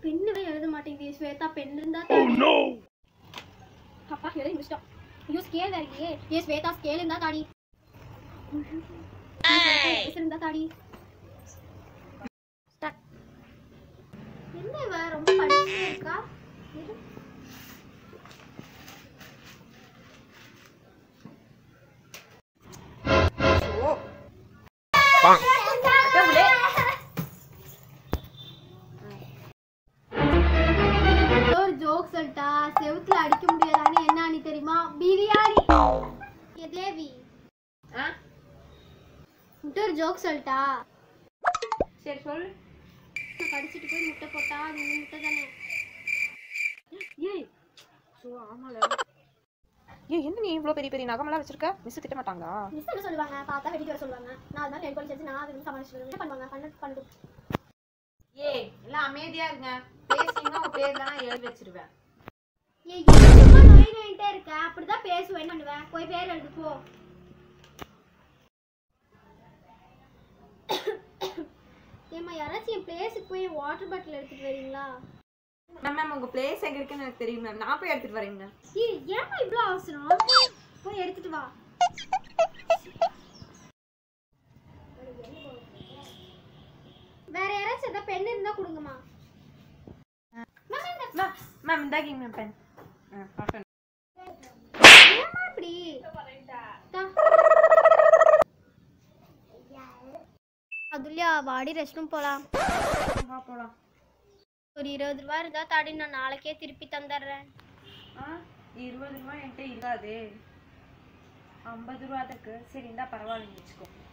பெண்ணுவே எழுத மாட்டேங்குது ஸ்வேதா பெண் இருந்தா தாடி அப்பா எழுதி முடிச்சிட்டோம் ஐயோ ஸ்கேல் வேற இல்லையே ஏ ஸ்வேதா ஸ்கேல் இருந்தா தாடி பெருசு இருந்தா தாடி Start. என்ன இவ ரொம்ப படிச்சுட்டே இருக்கா இரு. ஓ கடவுளே. ஒரு ஜோக் சொல்லிட்டா செவுத்துல அடிக்க முடியாதான்னு என்ன அணி தெரியுமா பிரியாணி ஏ தேவி ஆ உன்கிட்ட ஒரு ஜோக் சொல்லிட்டா சரி சொல்லு நான் கடிச்சிட்டு போய் முட்டை போட்டா அது உன் முட்டை தானே ஏய் ஸோ ஆமால ஏய் என்ன நீ இவ்வளோ பெரிய பெரிய நகமெல்லாம் வச்சிருக்க மிஸ் திட்ட மாட்டாங்களா மிஸ் என்ன சொல்லுவாங்க பார்த்தா வெட்டிட்டு வர சொல்லுவாங்க நான் அதனால நெல் வச்சு நான் அதை வந்து சமாளிச்சுட்டு என்ன பண்ணுவாங்க பண்ண பண்ணட்டும் ஏய் எல்லாம் அமைதியா இருங்க பேசிங்கன்னா உன் பேர் தான் எழுதி வச்சிருவேன் ஏய் என்ன சும்மா நோய் நோயிட்டே இருக்க அப்படிதான் பேசுவேன் பண்ணுவேன் போய் பேர் எழுது போ ஏம்மா யாராச்சும் என் பிளேஸுக்கு போய் வாட்டர் பாட்டில் எடுத்துட்டு வரீங்களா மேம் மேம் உங்க பிளேஸ் எங்க இருக்குன்னு எனக்கு தெரியும் மேம் நான் போய் எடுத்துட்டு வரேன் மேம் ஏய் ஏம்மா இவ்வளோ அவசரம் போய் எடுத்துட்டு வா வேற யாராச்சும் ஏதாவது பெண் இருந்தா கொடுங்கம்மா மேம், இந்த- மேம் மேம் இந்தாங்க மேம் பென் ஏம்மா இப்படி தா. அதுலயா வாடி ரெஸ்ட் ரூம் போலாம் வா போலாம் ஒரு இருபது ரூபா இருந்தா தாடி நான் நாளைக்கே திருப்பி தந்துடுறேன் ஆ இருபது ரூபாய் என்கிட்ட இருக்காதே ஐம்பது ரூபா அதுக்கு சரி இந்தா பரவாயில்ல வச்சுக்கோ